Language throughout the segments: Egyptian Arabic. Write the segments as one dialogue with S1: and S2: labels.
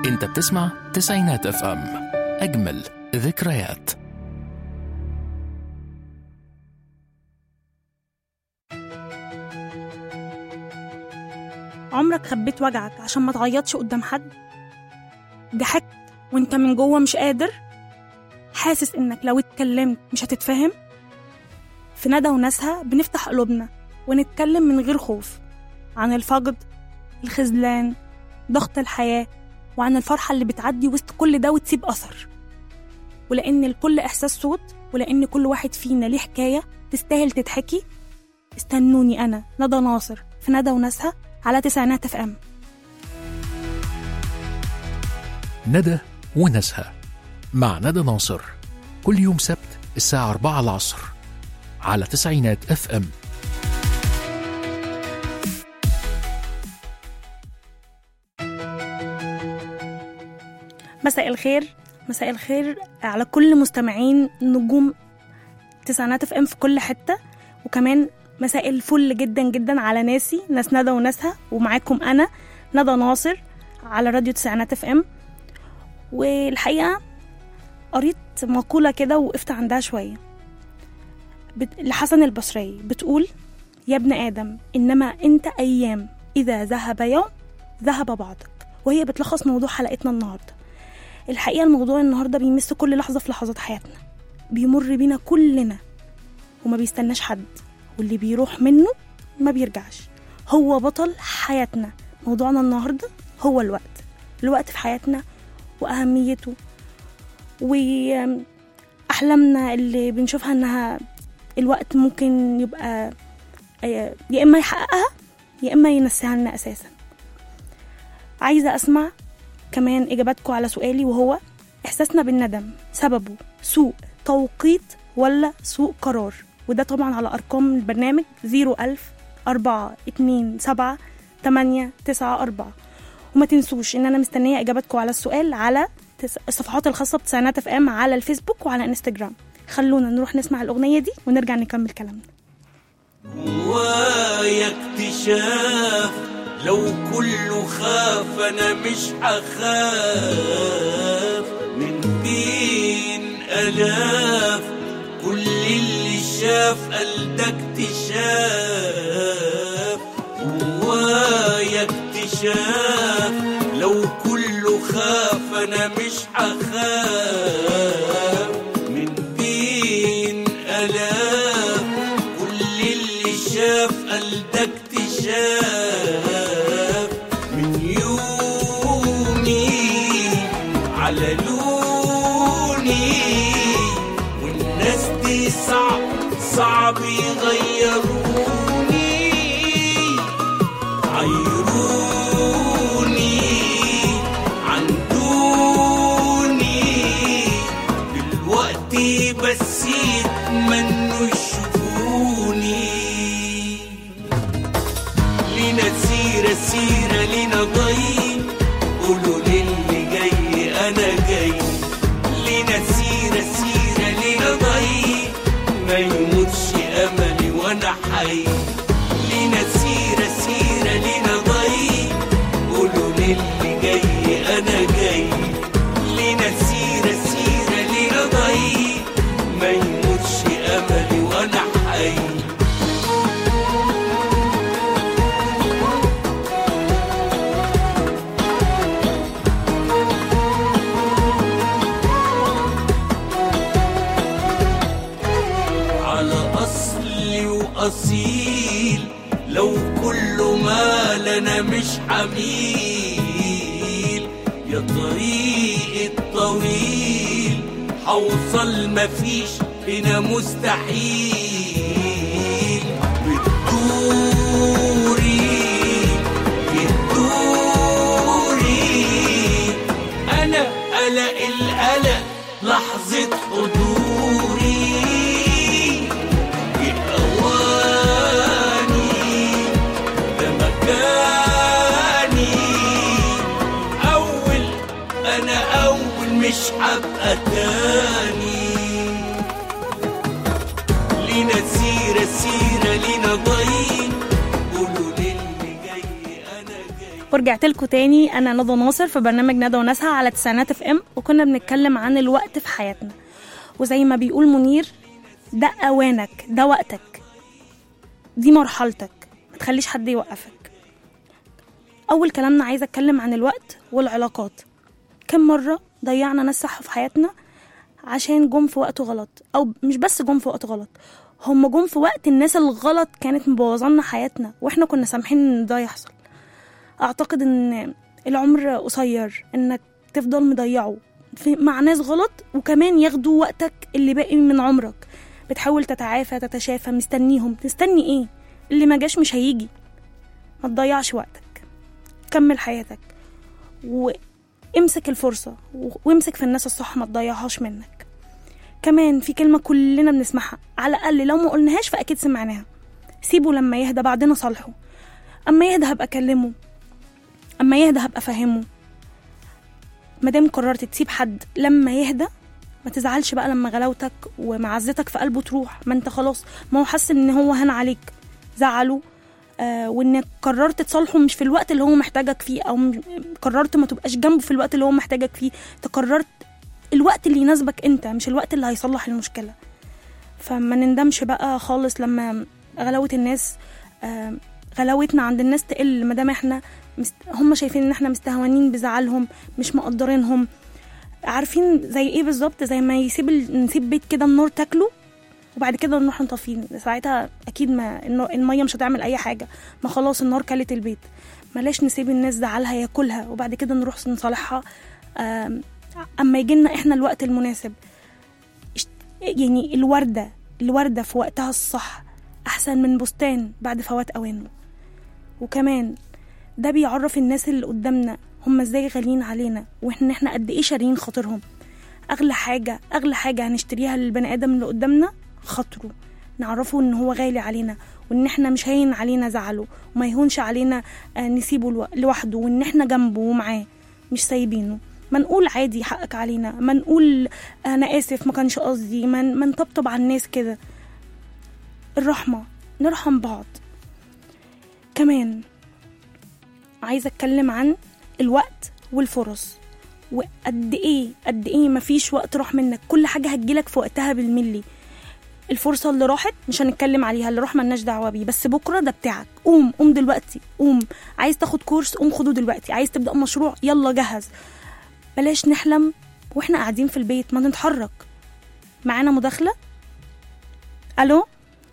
S1: انت بتسمع تسعينات اف ام اجمل ذكريات
S2: عمرك خبيت وجعك عشان ما تعيطش قدام حد ضحكت وانت من جوه مش قادر حاسس انك لو اتكلمت مش هتتفهم في ندى وناسها بنفتح قلوبنا ونتكلم من غير خوف عن الفقد الخذلان ضغط الحياة وعن الفرحة اللي بتعدي وسط كل ده وتسيب أثر ولأن الكل إحساس صوت ولأن كل واحد فينا ليه حكاية تستاهل تتحكي استنوني أنا ندى ناصر في ندى وناسها على تسعينات اف ام
S1: ندى وناسها مع ندى ناصر كل يوم سبت الساعة 4 العصر على تسعينات اف ام
S2: مساء الخير مساء الخير على كل مستمعين نجوم تسعينات اف ام في كل حته وكمان مساء الفل جدا جدا على ناسي ناس ندى وناسها ومعاكم انا ندى ناصر على راديو تسعينات اف ام والحقيقه قريت مقوله كده وقفت عندها شويه بت... لحسن البصري بتقول يا ابن ادم انما انت ايام اذا ذهب يوم ذهب بعضك وهي بتلخص موضوع حلقتنا النهارده الحقيقه الموضوع النهارده بيمس كل لحظه في لحظات حياتنا بيمر بينا كلنا وما بيستناش حد واللي بيروح منه ما بيرجعش هو بطل حياتنا موضوعنا النهارده هو الوقت الوقت في حياتنا واهميته واحلامنا اللي بنشوفها انها الوقت ممكن يبقى يا اما يحققها يا اما ينسيها لنا اساسا عايزه اسمع كمان اجاباتكم على سؤالي وهو احساسنا بالندم سببه سوء توقيت ولا سوء قرار وده طبعا على ارقام البرنامج 01000 4 2 7 8 9 4 وما تنسوش ان انا مستنيه اجاباتكم على السؤال على تس- الصفحات الخاصه بتسعينات اف ام على الفيسبوك وعلى انستجرام خلونا نروح نسمع الاغنيه دي ونرجع نكمل كلامنا
S3: جوايا اكتشاف لو كله خاف انا مش هخاف من بين الاف كل اللي شاف قال ده اكتشاف جوايا اكتشاف لو كله خاف انا مش هخاف من بين الاف كل اللي شاف قال ده اكتشاف من يومي على لوني والناس دي صعب صعب يغيروني عيروني عن دوني دلوقتي بس يتمنوا يشوفوني لينا سيرة سيرة لينا ضي قولوا للي جاي أنا جاي لينا سيرة سيرة لينا ضي ما يموتش أملي وأنا حي لينا سيرة سيرة لينا ضي قولوا للي جاي أنا جاي لينا سيرة سيرة لينا ضي ما يموتش أملي وأنا حي على أصلي وأصيل لو كل ما لنا مش حميل يا طريق الطويل حوصل مفيش هنا مستحيل بتدوري بتدوري أنا قلق القلق لحظة حضوري بأواني ده مكاني أول أنا أول مش هبقى تاني لينا سيرة سيرة لينا ضي قولوا للي جاي أنا جاي
S2: ورجعت لكم تاني انا ندى ناصر في برنامج ندى وناسها على تسعينات اف ام وكنا بنتكلم عن الوقت في حياتنا وزي ما بيقول منير ده اوانك ده وقتك دي مرحلتك ما تخليش حد يوقفك اول كلامنا عايزه اتكلم عن الوقت والعلاقات كم مره ضيعنا ناس صح في حياتنا عشان جم في وقت غلط او مش بس جم في وقت غلط هم جم في وقت الناس الغلط كانت مبوظانا حياتنا واحنا كنا سامحين ان ده يحصل اعتقد ان العمر قصير انك تفضل مضيعه في مع ناس غلط وكمان ياخدوا وقتك اللي باقي من عمرك بتحاول تتعافى تتشافى مستنيهم تستني ايه اللي ما جاش مش هيجي ما تضيعش وقتك كمل حياتك وامسك الفرصة و- وامسك في الناس الصح ما تضيعهاش منك كمان في كلمة كلنا بنسمعها على الأقل لو ما قلناهاش فأكيد سمعناها سيبه لما يهدى بعدين صالحه أما يهدى هبقى أكلمه أما يهدى هبقى أفهمه مادام قررت تسيب حد لما يهدى ما تزعلش بقى لما غلاوتك ومعزتك في قلبه تروح ما انت خلاص ما هو حس ان هو هان عليك زعله آه وانك قررت تصالحه مش في الوقت اللي هو محتاجك فيه او م- قررت ما تبقاش جنبه في الوقت اللي هو محتاجك فيه انت قررت الوقت اللي يناسبك انت مش الوقت اللي هيصلح المشكله فما نندمش بقى خالص لما غلاوه الناس آه غلاوتنا عند الناس تقل ما دام احنا مست... هم شايفين ان احنا مستهونين بزعلهم مش مقدرينهم عارفين زي ايه بالظبط زي ما يسيب ال... نسيب بيت كده النور تاكله وبعد كده نروح نطفيه ساعتها اكيد ما النو- الميه مش هتعمل اي حاجه ما خلاص النار كلت البيت بلاش نسيب الناس زعلها ياكلها وبعد كده نروح نصالحها آم، اما يجي لنا احنا الوقت المناسب اشت- يعني الورده الورده في وقتها الصح احسن من بستان بعد فوات اوانه وكمان ده بيعرف الناس اللي قدامنا هم ازاي غاليين علينا واحنا احنا قد ايه شاريين خاطرهم اغلى حاجه اغلى حاجه هنشتريها للبني ادم اللي قدامنا خاطره نعرفه ان هو غالي علينا وان احنا مش هين علينا زعله وما يهونش علينا آه، نسيبه لو- لوحده وان احنا جنبه ومعاه مش سايبينه ما نقول عادي حقك علينا ما نقول انا اسف ما كانش قصدي ما ما نطبطب على الناس كده الرحمه نرحم بعض كمان عايزه اتكلم عن الوقت والفرص وقد ايه قد ايه مفيش وقت راح منك كل حاجه هتجيلك في وقتها بالملي الفرصه اللي راحت مش هنتكلم عليها اللي راح ملناش دعوه بيه بس بكره ده بتاعك قوم قوم دلوقتي قوم عايز تاخد كورس قوم خده دلوقتي عايز تبدا مشروع يلا جهز بلاش نحلم واحنا قاعدين في البيت ما نتحرك معانا مداخله الو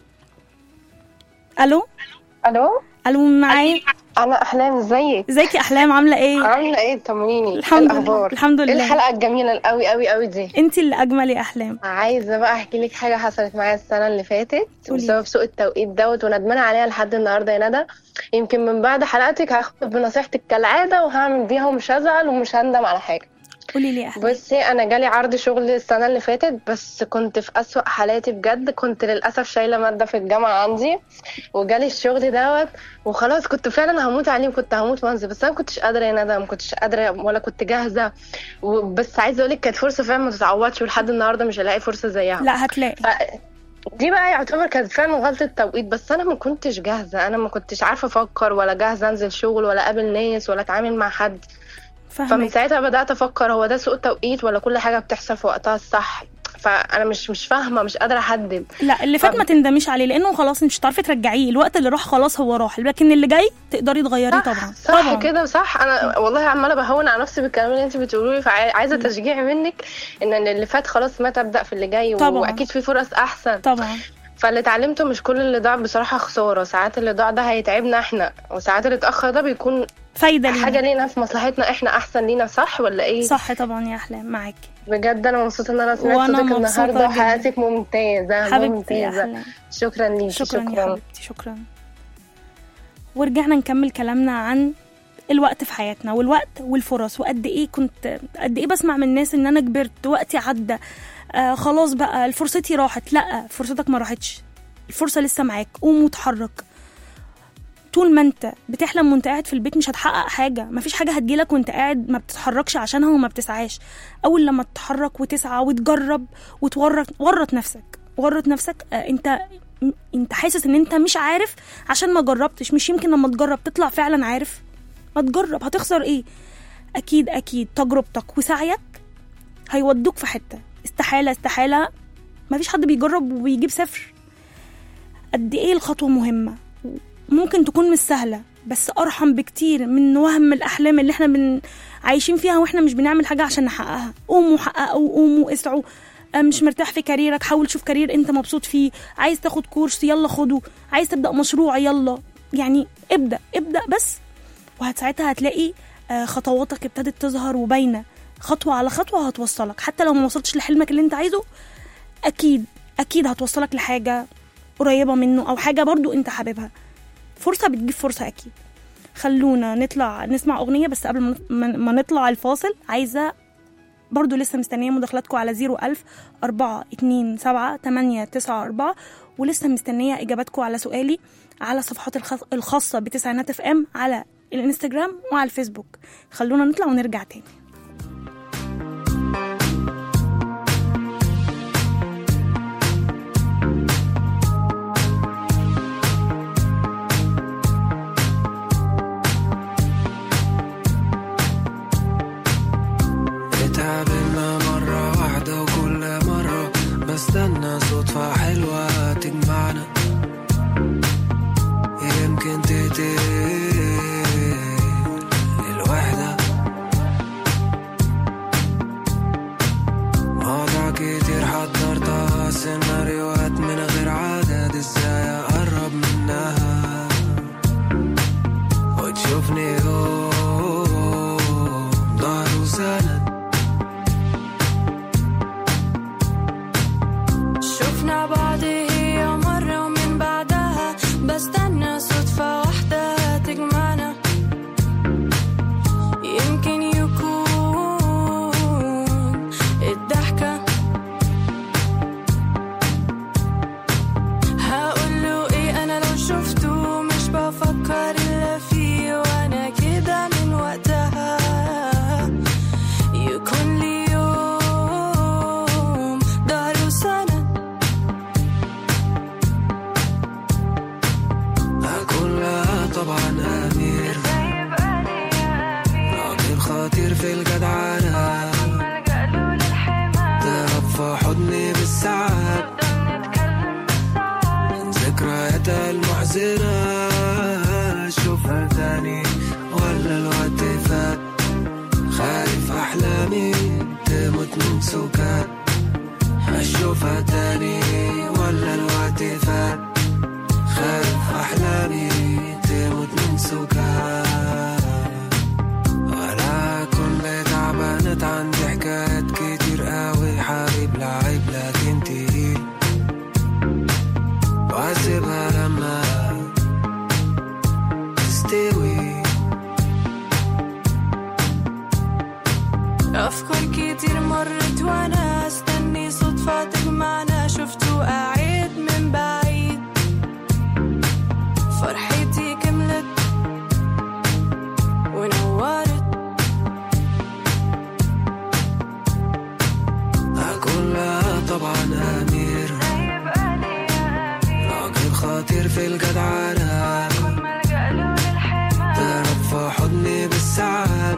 S2: الو
S4: الو
S2: الو معايا
S4: انا احلام ازيك
S2: ازيك يا احلام عامله ايه
S4: عامله ايه طمنيني
S2: الحمد
S4: إيه
S2: لله
S4: الاخبار
S2: الحمد
S4: ايه
S2: لله
S4: الحلقه الجميله القوي قوي قوي دي
S2: انت اللي اجمل يا احلام
S4: عايزه بقى احكي لك حاجه حصلت معايا السنه اللي فاتت
S2: قولي.
S4: بسبب سوء التوقيت دوت وندمانه عليها لحد النهارده يا ندى يمكن من بعد حلقتك هاخد بنصيحتك كالعاده وهعمل بيها ومش هزعل ومش هندم على حاجه
S2: قولي لي يا احلام
S4: بصي انا جالي عرض شغل السنه اللي فاتت بس كنت في اسوأ حالاتي بجد كنت للاسف شايله ماده في الجامعه عندي وجالي الشغل دوت وخلاص كنت فعلا هموت عليه وكنت هموت وانزل بس انا ما كنتش قادره يا ندى ما كنتش قادره ولا كنت جاهزه و- بس عايزه اقول لك كانت فرصه فعلا ما تتعوضش ولحد النهارده مش هلاقي فرصه زيها
S2: لا هتلاقي
S4: ف- دي بقى يعتبر كانت فعلا غلطة توقيت بس أنا ما كنتش جاهزة أنا ما كنتش عارفة أفكر ولا جاهزة أنزل شغل ولا أقابل ناس ولا أتعامل مع حد فمن
S2: فاهمك
S4: ساعتها بدأت أفكر هو ده سوء توقيت ولا كل حاجة بتحصل في وقتها الصح فأنا مش مش فاهمة مش قادرة أحدد
S2: لا اللي فات
S4: طب-
S2: ما تندميش عليه لانه خلاص مش هتعرفي ترجعيه الوقت اللي راح خلاص هو راح لكن اللي جاي تقدري تغيريه طبعا
S4: صح
S2: طبعا
S4: كده صح أنا والله عمالة بهون على نفسي بالكلام اللي أنت بتقوليه فعايزة تشجيع منك إن اللي فات خلاص ما تبدأ في اللي جاي
S2: طبعا.
S4: وأكيد في فرص أحسن
S2: طبعا
S4: فاللي اتعلمته مش كل اللي ضاع بصراحة خسارة ساعات اللي ضاع ده هيتعبنا احنا وساعات اللي اتأخر ده بيكون
S2: فايده
S4: حاجة
S2: لينا
S4: لينا في مصلحتنا احنا أحسن لينا صح ولا ايه؟
S2: صح طبعا يا احلام معاكي
S4: بجد أنا مبسوطة إن أنا سمعت
S2: وأنا
S4: صوتك
S2: مبسوطة
S4: النهاردة
S2: جدا.
S4: وحلقتك ممتازة
S2: حبيبتي يا
S4: ممتازة
S2: احلام
S4: شكرا ليكي
S2: شكرا, يا
S4: شكرا
S2: حبيبتي شكرا ورجعنا نكمل كلامنا عن الوقت في حياتنا والوقت والفرص وقد ايه كنت قد ايه بسمع من الناس ان انا كبرت وقتي عدى آه خلاص بقى فرصتي راحت لا فرصتك ما راحتش الفرصه لسه معاك قوم وتحرك طول ما انت بتحلم وانت قاعد في البيت مش هتحقق حاجه مفيش حاجه هتجيلك وانت قاعد ما بتتحركش عشانها وما بتسعاش اول لما تتحرك وتسعى وتجرب وتورط ورط نفسك ورط نفسك آه انت انت حاسس ان انت مش عارف عشان ما جربتش مش يمكن لما تجرب تطلع فعلا عارف ما تجرب هتخسر ايه اكيد اكيد تجربتك وسعيك هيودوك في حته استحاله استحاله مفيش حد بيجرب وبيجيب صفر قد ايه الخطوه مهمه ممكن تكون مش سهله بس ارحم بكتير من وهم الاحلام اللي احنا بن... عايشين فيها واحنا مش بنعمل حاجه عشان نحققها قوموا حققوا قوموا اسعوا آه، مش مرتاح في كاريرك حاول تشوف كارير انت مبسوط فيه عايز تاخد كورس يلا خده عايز تبدا مشروع يلا يعني ابدا ابدا بس وساعتها هتلاقي آه، خطواتك ابتدت تظهر وباينه خطوه على خطوه هتوصلك حتى لو ما وصلتش لحلمك اللي انت عايزه اكيد اكيد هتوصلك لحاجه قريبه منه او حاجه برضو انت حاببها فرصه بتجيب فرصه اكيد خلونا نطلع نسمع اغنيه بس قبل ما- ما ما نطلع الفاصل عايزه برضو لسه مستنيه مداخلاتكم على 01000 4 2 7 8 9 4 ولسه مستنيه اجاباتكم على سؤالي على صفحات الخاص- الخاصه بتسعينات اف ام على الانستجرام وعلى الفيسبوك خلونا نطلع ونرجع تاني
S5: اتقابلنا مرة واحدة وكل مرة بستنى صدفة حلوة تجمعنا يمكن تقتل الوحدة مواضيع كتير حضرتها سيناريوهات من غير عدد ازاي اقرب منها وتشوفني يوم ظهر وسند
S6: شفنا بعض هي مرة ومن بعدها بستنى صدفة واحدة تجمعنا يمكن يكون الضحكة هقوله ايه انا لو شفته مش بفكر الا فيه وانا كده من وقتها يكون لي يوم ظهر وسند
S5: أكون لها طبعا أمير راجل خطير في الجدعنة تهرب في حضني بالساعات من ذكرياتها المحزنة أشوفها تاني ولا الوقت فات خايف أحلامي تموت من سكات أشوفها تاني ولا الوقت فات خايف أحلامي تموت من سكان وأنا كل تعبانة عندي حكايات كتير قوي حبيب لعيب لكن تقيل وأسيبها لما تستوي
S6: أفكار كتير مرت وأنا أستني صدفة تجمعنا شفته قاعد من بعيد فرحتي كملت ونورت
S5: أكون لها طبعا أمير راجل خطير في الجدعنة تهرب في حضني بالساعات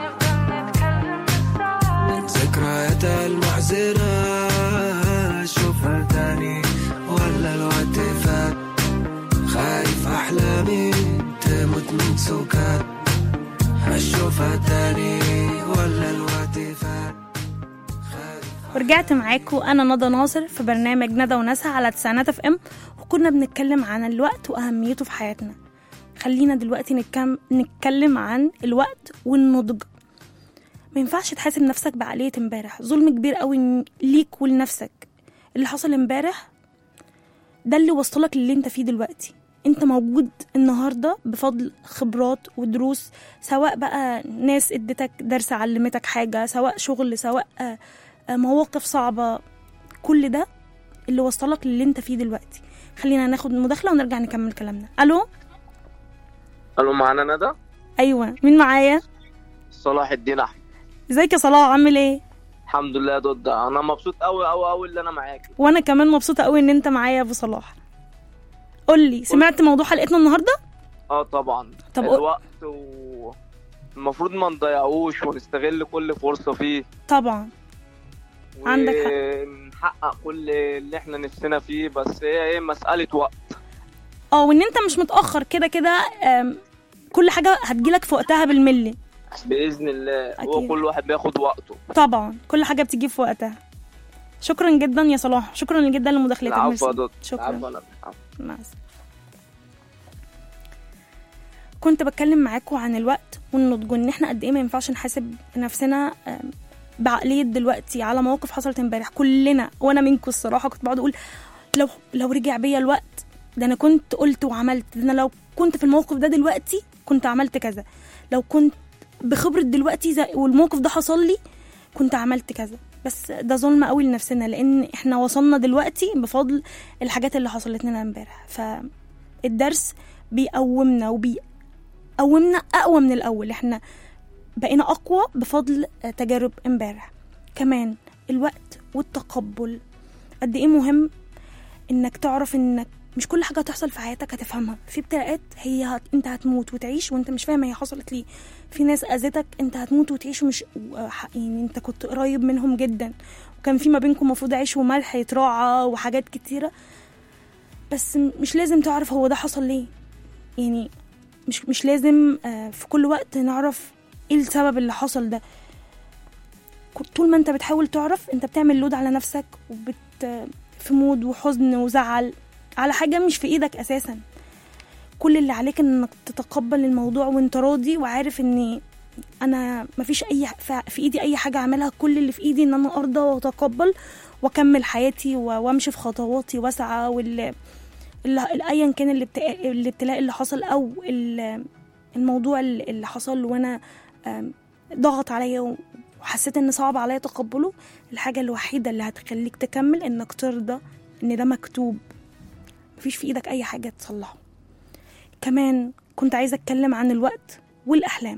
S5: من ذكرياتها المحزنة أشوفها تاني ولا الوقت فات خايف أحلامي تموت من سكات أشوفها تاني ولا الوقت فات
S2: ورجعت معاكم انا ندى ناصر في برنامج ندى وناسها على تسعينات اف ام وكنا بنتكلم عن الوقت واهميته في حياتنا خلينا دلوقتي نتكلم, نتكلم عن الوقت والنضج ما ينفعش تحاسب نفسك بعقلية امبارح ظلم كبير قوي ليك ولنفسك اللي حصل امبارح ده اللي وصلك للي انت فيه دلوقتي انت موجود النهارده بفضل خبرات ودروس سواء بقى ناس ادتك درس علمتك حاجه سواء شغل سواء آه، آه، مواقف صعبه كل ده اللي وصلك للي انت فيه دلوقتي خلينا ناخد مداخله ونرجع نكمل كلامنا الو
S7: الو معانا ندى
S2: ايوه مين معايا
S7: صلاح الدين احمد
S2: ازيك يا صلاح عامل ايه
S7: الحمد لله يا ضد انا مبسوط قوي قوي قوي اللي انا معاك
S2: وانا كمان مبسوطه قوي ان انت معايا يا ابو صلاح قول لي سمعت موضوع حلقتنا النهارده
S7: اه طبعا
S2: طب قول-
S7: الوقت و... المفروض ما نضيعوش ونستغل كل فرصة فيه
S2: طبعا عندك حق.
S7: ونحقق كل اللي احنا نفسنا فيه بس هي ايه مسألة وقت
S2: اه وان انت مش متاخر كده كده آم، كل حاجه هتجيلك في وقتها بالملي
S7: بإذن الله هو
S2: أكيد.
S7: كل واحد بياخد وقته
S2: طبعا كل حاجه بتيجي في وقتها شكرا جدا يا صلاح شكرا جدا لمداخلتك
S7: العفو
S2: ميرسي.
S7: يا دكتور
S2: شكرا
S7: العفو يا دكتور.
S2: مع السلامة. كنت بتكلم معاكم عن الوقت والنضج وان احنا قد ايه ما ينفعش نحاسب نفسنا آم، بعقليه دلوقتي على مواقف حصلت امبارح كلنا وانا منكم الصراحه كنت بقعد اقول لو لو رجع بيا الوقت ده انا كنت قلت وعملت ده انا لو كنت في الموقف ده دلوقتي كنت عملت كذا لو كنت بخبره دلوقتي زي والموقف ده حصل لي كنت عملت كذا بس ده ظلم قوي لنفسنا لان احنا وصلنا دلوقتي بفضل الحاجات اللي حصلت لنا امبارح فالدرس بيقومنا وبيقومنا اقوى من الاول احنا بقينا اقوى بفضل تجارب امبارح كمان الوقت والتقبل قد ايه مهم انك تعرف انك مش كل حاجه هتحصل في حياتك هتفهمها في ابتلاءات هي هت... انت هتموت وتعيش وانت مش فاهم هي حصلت ليه في ناس اذتك انت هتموت وتعيش ومش و- يعني انت كنت قريب منهم جدا وكان في ما بينكم المفروض عيش وملح يتراعى وحاجات كتيره بس م- مش لازم تعرف هو ده حصل ليه يعني مش مش لازم آه، في كل وقت نعرف ايه السبب اللي حصل ده ك- طول ما انت بتحاول تعرف انت بتعمل لود على نفسك وبت في مود وحزن وزعل على حاجة مش في ايدك اساسا كل اللي عليك انك تتقبل الموضوع وانت راضي وعارف ان انا مفيش اي ف- في ايدي اي حاجة اعملها كل اللي في ايدي ان انا ارضى واتقبل واكمل حياتي و- وامشي في خطواتي واسعى واللي اللي- ايا كان الابتلاء الابتلاء اللي حصل او ال- الموضوع اللي اللي حصل وانا آم، ضغط عليا وحسيت ان صعب عليا تقبله الحاجه الوحيده اللي هتخليك تكمل انك ترضى ان ده مكتوب مفيش في ايدك اي حاجه تصلحه كمان كنت عايزه اتكلم عن الوقت والاحلام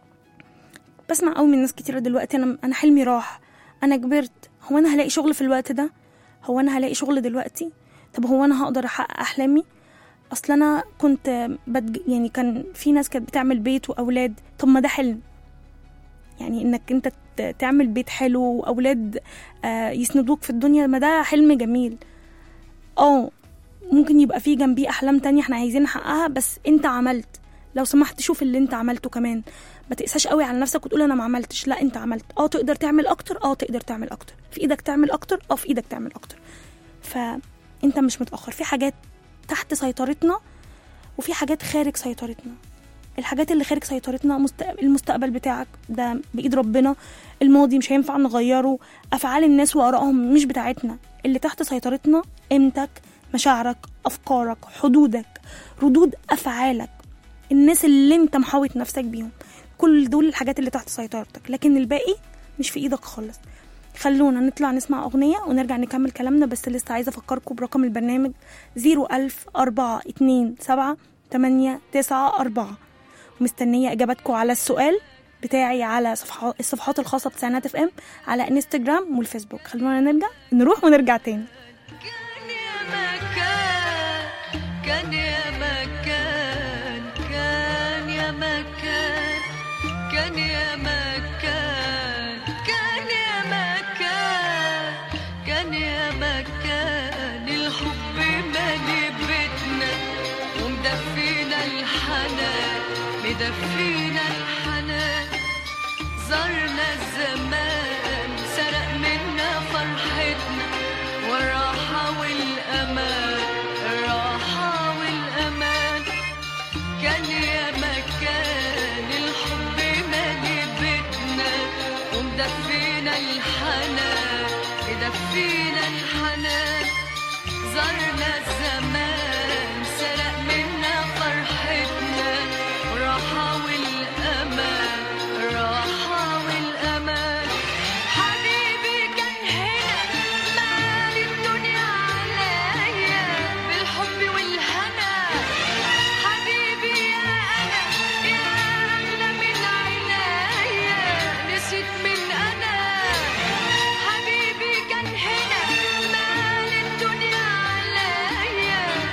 S2: بسمع قوي من ناس كتيره دلوقتي انا انا حلمي راح انا كبرت هو انا هلاقي شغل في الوقت ده هو انا هلاقي شغل دلوقتي طب هو انا هقدر احقق احلامي اصل انا كنت بتج... يعني كان في ناس كانت بتعمل بيت واولاد طب ما ده حلم يعني انك انت ت- تعمل بيت حلو واولاد آه، يسندوك في الدنيا ما ده حلم جميل اه ممكن يبقى في جنبيه احلام تانية احنا عايزين نحققها بس انت عملت لو سمحت شوف اللي انت عملته كمان ما تقساش قوي على نفسك وتقول انا ما عملتش لا انت عملت اه تقدر تعمل اكتر اه تقدر تعمل اكتر في ايدك تعمل اكتر اه في ايدك تعمل اكتر فانت مش متاخر في حاجات تحت سيطرتنا وفي حاجات خارج سيطرتنا الحاجات اللي خارج سيطرتنا مستقبل المستقبل بتاعك ده بإيد ربنا الماضي مش هينفع نغيره أفعال الناس وآرائهم مش بتاعتنا اللي تحت سيطرتنا قيمتك مشاعرك أفكارك حدودك ردود أفعالك الناس اللي انت محاوط نفسك بيهم كل دول الحاجات اللي تحت سيطرتك لكن الباقي مش في ايدك خالص خلونا نطلع نسمع أغنية ونرجع نكمل كلامنا بس لسه عايزة أفكركم برقم البرنامج 01042 7 8 9 4 ومستنية إجاباتكم على السؤال بتاعي على صفحات الصفحات الخاصة بتسعينات اف ام على انستجرام والفيسبوك خلونا نرجع نروح ونرجع تاني
S6: كان يا مكان كان يا مكان كان يا مكان كان يا مكان كان يا مكان كان يا مكان الحب مالي بيتنا ومدفينا الحنان مدفينا الحنان زرنا الزمان سرق منا فرحتنا والراحة والأمان الراحة والأمان كان يا مكان الحب مالي بيتنا ومدفينا الحنان مدفينا الحنان زرنا الزمان سرق منا فرحتنا راحة والأمان راحة والأمان حبيبي كان هنا مال الدنيا عليا بالحب والهنا حبيبي يا أنا يا أغلى من عينيا نسيت من أنا حبيبي كان هنا مال الدنيا عليا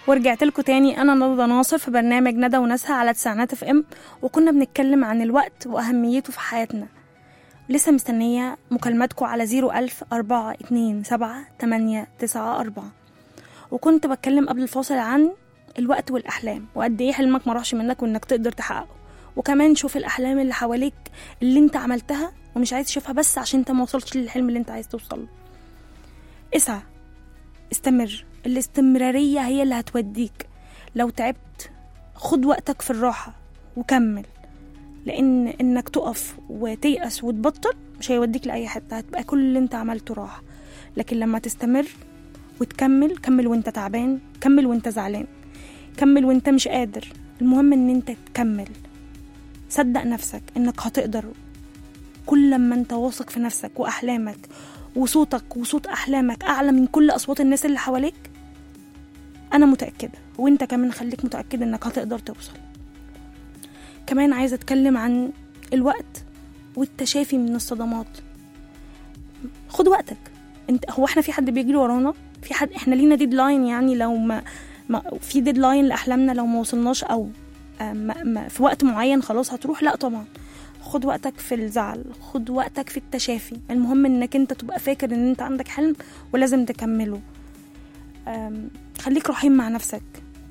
S2: ورجعت لكم تاني انا ندى ناصر في برنامج ندى وناسها على تسعينات اف ام وكنا بنتكلم عن الوقت واهميته في حياتنا لسه مستنية مكالماتكم على زيرو ألف أربعة اتنين سبعة تمانية تسعة أربعة وكنت بتكلم قبل الفاصل عن الوقت والأحلام وقد إيه حلمك ما راحش منك وإنك تقدر تحققه وكمان شوف الأحلام اللي حواليك اللي أنت عملتها ومش عايز تشوفها بس عشان أنت ما وصلتش للحلم اللي أنت عايز توصله اسعى استمر الاستمرارية هي اللي هتوديك لو تعبت خد وقتك في الراحة وكمل لأن إنك تقف وتيأس وتبطل مش هيوديك لأي حتة هتبقى كل اللي أنت عملته راح لكن لما تستمر وتكمل كمل وانت تعبان كمل وانت زعلان كمل وانت مش قادر المهم ان انت تكمل صدق نفسك انك هتقدر كل لما انت واثق في نفسك واحلامك وصوتك وصوت احلامك اعلى من كل اصوات الناس اللي حواليك انا متاكده وانت كمان خليك متاكد انك هتقدر توصل كمان عايزه اتكلم عن الوقت والتشافي من الصدمات خد وقتك انت هو احنا في حد بيجري ورانا في حد احنا لينا ديدلاين يعني لو ما, ما في ديدلاين لاحلامنا لو ما وصلناش او آه، ما ما في وقت معين خلاص هتروح لا طبعا خد وقتك في الزعل خد وقتك في التشافي المهم انك انت تبقى فاكر ان انت عندك حلم ولازم تكمله آم، خليك رحيم مع نفسك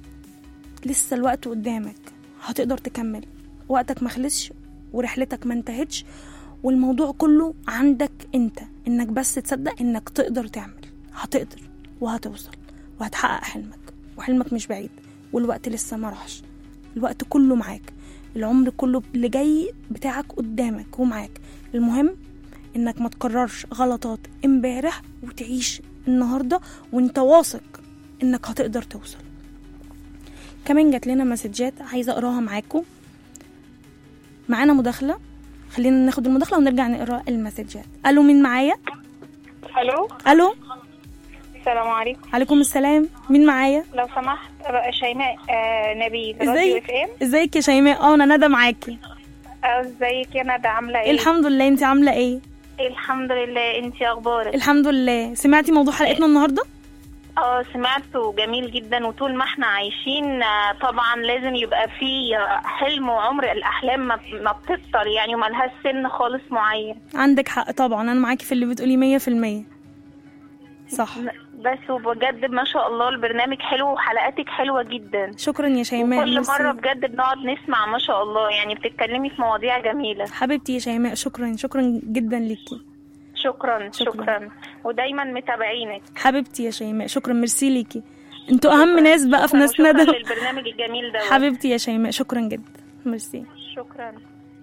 S2: لسه الوقت قدامك هتقدر تكمل وقتك ما خلصش ورحلتك ما انتهتش والموضوع كله عندك انت انك بس تصدق انك تقدر تعمل هتقدر وهتوصل وهتحقق حلمك وحلمك مش بعيد والوقت لسه ما راحش الوقت كله معاك العمر كله اللي جاي بتاعك قدامك ومعاك المهم انك ما تكررش غلطات امبارح وتعيش النهارده وانت واثق انك هتقدر توصل كمان جات لنا مسجات عايزه اقراها معاكم معانا مداخله خلينا ناخد المداخله ونرجع نقرا المسجات الو مين معايا
S8: الو
S2: الو
S8: السلام عليكم
S2: عليكم السلام مين معايا
S8: لو سمحت بقى شيماء آه نبيل راديو
S2: ازيك
S8: اف ام
S2: ازيك يا شيماء اه انا ندى معاكي
S8: آه، ازيك يا ندى عامله ايه
S2: الحمد لله انت عامله ايه
S8: الحمد لله انت اخبارك
S2: الحمد لله سمعتي موضوع حلقتنا النهارده
S8: اه سمعته جميل جدا وطول ما احنا عايشين آه، طبعا لازم يبقى في آه، حلم وعمر الاحلام ما ما بتكتر يعني وملهاش سن خالص معين
S2: عندك حق طبعا انا معاكي في اللي بتقولي مية في المية صح
S8: بس وبجد ما شاء الله البرنامج حلو وحلقاتك حلوه جدا
S2: شكرا يا شيماء
S8: وكل
S2: ميرسي.
S8: مره بجد بنقعد نسمع ما شاء الله يعني بتتكلمي في مواضيع جميله
S2: حبيبتي يا شيماء شكرا شكرا جدا ليكي
S8: شكرا
S2: شكراً.
S8: شكرا ودايما متابعينك
S2: حبيبتي يا شيماء شكرا ميرسي ليكي انتوا اهم ناس بقى في ناس
S8: شكرا
S2: ندى
S8: للبرنامج الجميل ده
S2: حبيبتي يا شيماء شكرا جدا ميرسي
S8: شكرا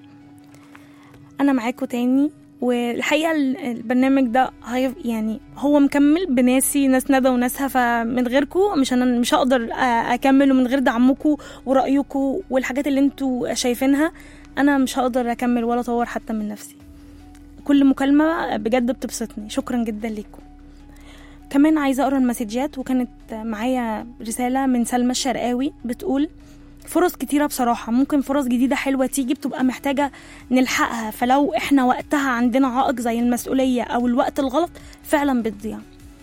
S2: انا معاكم تاني والحقيقه ال- البرنامج ده هي يعني هو مكمل بناسي ناس ندى وناسها فمن غيركم مش انا مش هقدر أ- اكمل ومن غير دعمكم ورايكم والحاجات اللي انتوا شايفينها انا مش هقدر اكمل ولا اطور حتى من نفسي كل مكالمه بجد بتبسطني شكرا جدا ليكم كمان عايزه اقرا المسجات وكانت معايا رساله من سلمى الشرقاوي بتقول فرص كتيرة بصراحة ممكن فرص جديدة حلوة تيجي بتبقى محتاجة نلحقها فلو احنا وقتها عندنا عائق زي المسؤولية أو الوقت الغلط فعلا بتضيع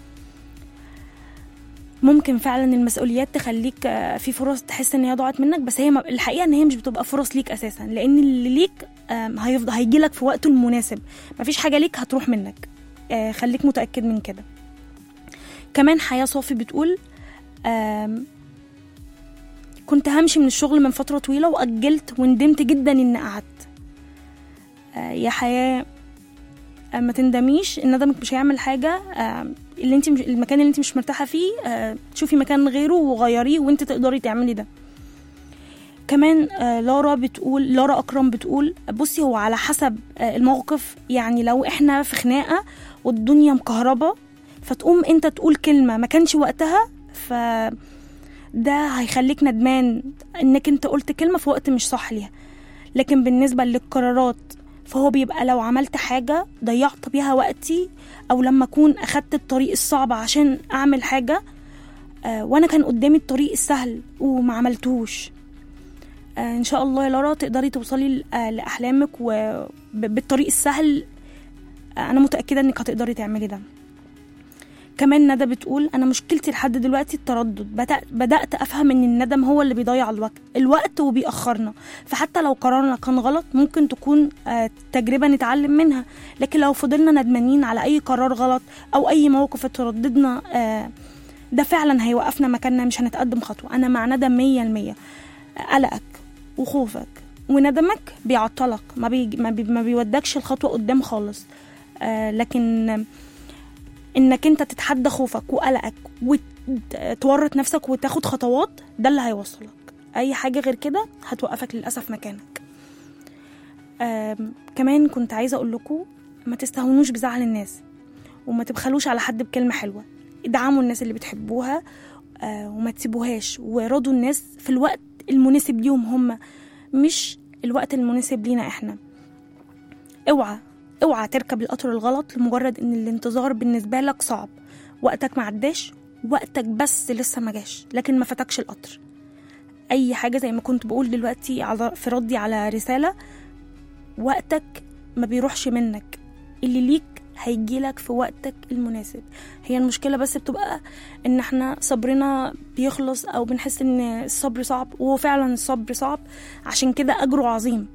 S2: ممكن فعلا المسؤوليات تخليك آه، في فرص تحس ان هي ضاعت منك بس هي ما- الحقيقه ان هي مش بتبقى فرص ليك اساسا لان اللي ليك آم، هيفضل هيجيلك في وقته المناسب مفيش حاجه ليك هتروح منك آه، خليك متاكد من كده كمان حياه صافي بتقول آم، كنت همشي من الشغل من فترة طويلة وأجلت وندمت جدا إني قعدت آه يا حياة آه ما تندميش ندمك مش هيعمل حاجة آه اللي انت مش المكان اللي انت مش مرتاحة فيه آه شوفي مكان غيره وغيريه وانت تقدري تعملي ده كمان آه لارا بتقول لارا أكرم بتقول بصي هو على حسب آه الموقف يعني لو احنا في خناقة والدنيا مكهربة فتقوم انت تقول كلمة ما كانش وقتها ف ده هيخليك ندمان انك انت قلت كلمة في وقت مش صح ليها لكن بالنسبة للقرارات فهو بيبقى لو عملت حاجة ضيعت بيها وقتي او لما اكون اخدت الطريق الصعب عشان اعمل حاجة آه وانا كان قدامي الطريق السهل وما عملتوش آه ان شاء الله يا لارا تقدري توصلي ل- آه لاحلامك وبالطريق السهل آه انا متأكدة انك هتقدري تعملي ده كمان ندى بتقول انا مشكلتي لحد دلوقتي التردد بدأ بدات افهم ان الندم هو اللي بيضيع الوقت الوقت وبيأخرنا فحتى لو قرارنا كان غلط ممكن تكون آه، تجربه نتعلم منها لكن لو فضلنا ندمانين على اي قرار غلط او اي موقف اترددنا آه، ده فعلا هيوقفنا مكاننا مش هنتقدم خطوه انا مع ندم مية المية قلقك وخوفك وندمك بيعطلك ما, بي ما, بي ما بيودكش الخطوه قدام خالص آه لكن انك انت تتحدى خوفك وقلقك وتورط نفسك وتاخد خطوات ده اللي هيوصلك اي حاجه غير كده هتوقفك للاسف مكانك آم، كمان كنت عايزه اقول لكم ما تستهونوش بزعل الناس وما تبخلوش على حد بكلمه حلوه ادعموا الناس اللي بتحبوها آه، وما تسيبوهاش وراضوا الناس في الوقت المناسب ليهم هم مش الوقت المناسب لينا احنا اوعى اوعى تركب القطر الغلط لمجرد ان الانتظار بالنسبه لك صعب وقتك ما عداش وقتك بس لسه ما جاش لكن ما فاتكش القطر اي حاجه زي ما كنت بقول دلوقتي على في ردي على رساله وقتك ما بيروحش منك اللي ليك هيجيلك في وقتك المناسب هي المشكلة بس بتبقى ان احنا صبرنا بيخلص او بنحس ان الصبر صعب وهو فعلا الصبر صعب عشان كده اجره عظيم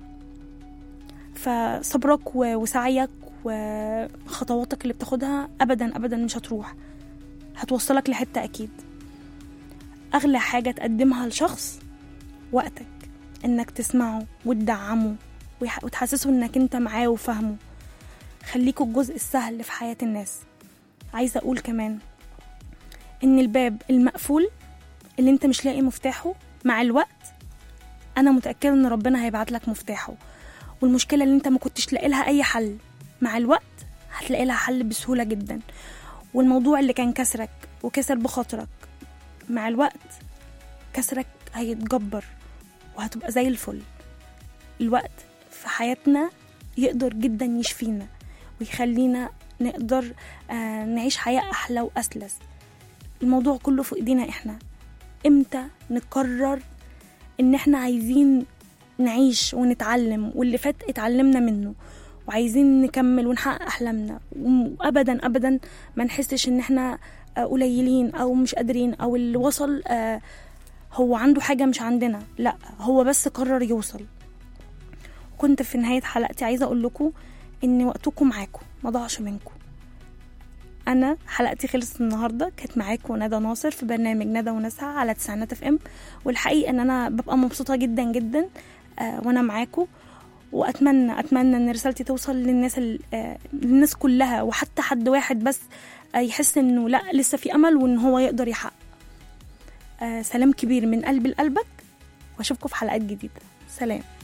S2: فصبرك و- وسعيك وخطواتك اللي بتاخدها ابدا ابدا مش هتروح هتوصلك لحتة اكيد اغلى حاجة تقدمها لشخص وقتك انك تسمعه وتدعمه ويح- وتحسسه انك انت معاه وفاهمه خليكوا الجزء السهل في حياة الناس عايزة أقول كمان إن الباب المقفول اللي أنت مش لاقي مفتاحه مع الوقت أنا متأكدة إن ربنا هيبعت لك مفتاحه والمشكلة اللي أنت ما كنتش لاقي لها أي حل مع الوقت هتلاقي لها حل بسهولة جدا والموضوع اللي كان كسرك وكسر بخاطرك مع الوقت كسرك هيتجبر وهتبقى زي الفل الوقت في حياتنا يقدر جدا يشفينا ويخلينا نقدر آه، نعيش حياة أحلى وأسلس الموضوع كله في إيدينا إحنا إمتى نقرر إن إحنا عايزين نعيش ونتعلم واللي فات اتعلمنا منه وعايزين نكمل ونحقق أحلامنا وأبدا أبدا ما نحسش إن إحنا آه، قليلين أو مش قادرين أو اللي وصل آه، هو عنده حاجة مش عندنا لا هو بس قرر يوصل كنت في نهاية حلقتي عايزة أقول لكم إن وقتكم معاكم ما ضاعش منكم أنا حلقتي خلصت النهاردة كانت معاكم ندى ناصر في برنامج ندى ونسها على تسعينات اف ام والحقيقة إن أنا ببقى مبسوطة جدا جدا آه وأنا معاكم وأتمنى أتمنى إن رسالتي توصل للناس ال- آه للناس كلها وحتى حد واحد بس آه يحس إنه لا لسه في أمل وإن هو يقدر يحقق آه سلام كبير من قلبي لقلبك وأشوفكم في حلقات جديدة سلام